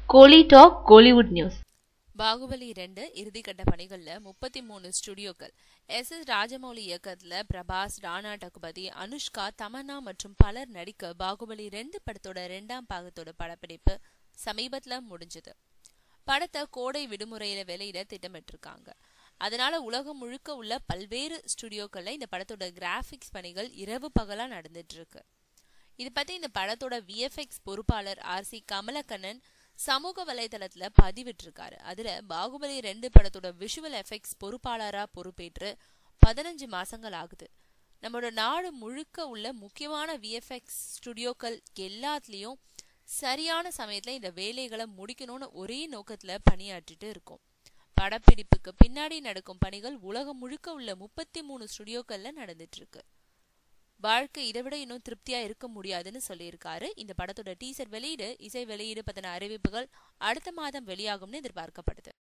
கோலி talk Kollywood news Baahubali ரெண்டு இறுதிக்கட்ட பணிகள்ல முப்பத்தி மூணு ஸ்டுடியோக்கள் எஸ் எஸ் ராஜமௌலி இயக்கத்துல பிரபாஸ் ராணா டகுபதி அனுஷ்கா தமன்னா மற்றும் பலர் நடிக்க பாகுபலி ரெண்டு படத்தோட ரெண்டாம் பாகத்தோட படப்பிடிப்பு சமீபத்துல முடிஞ்சது படத்தை கோடை விடுமுறையில வெளியிட திட்டமிட்டிருக்காங்க அதனால உலகம் முழுக்க உள்ள பல்வேறு ஸ்டுடியோக்கள்ல இந்த படத்தோட கிராபிக்ஸ் பணிகள் இரவு பகலா நடந்துட்டு இருக்கு இது பத்தி இந்த படத்தோட விஎஃப்எக்ஸ் பொறுப்பாளர் ஆர் சி கமலக்கண்ணன் சமூக வலைதளத்துல பதிவிட்டிருக்காரு அதுல பாகுபலி ரெண்டு படத்தோட விஷுவல் எஃபெக்ட்ஸ் பொறுப்பாளரா பொறுப்பேற்று பதினஞ்சு மாசங்கள் ஆகுது நம்மளோட நாடு முழுக்க உள்ள முக்கியமான விஎஃப்எக்ஸ் ஸ்டுடியோக்கள் எல்லாத்துலயும் சரியான சமயத்துல இந்த வேலைகளை முடிக்கணும்னு ஒரே நோக்கத்துல பணியாற்றிட்டு இருக்கோம் படப்பிடிப்புக்கு பின்னாடி நடக்கும் பணிகள் உலகம் முழுக்க உள்ள முப்பத்தி மூணு ஸ்டுடியோக்கள்ல நடந்துட்டு இருக்கு வாழ்க்கை இதை விட இன்னும் திருப்தியா இருக்க முடியாதுன்னு சொல்லியிருக்காரு இந்த படத்தோட டீசர் வெளியீடு இசை வெளியீடு பத்தின அறிவிப்புகள் அடுத்த மாதம் வெளியாகும்னு எதிர்பார்க்கப்படுது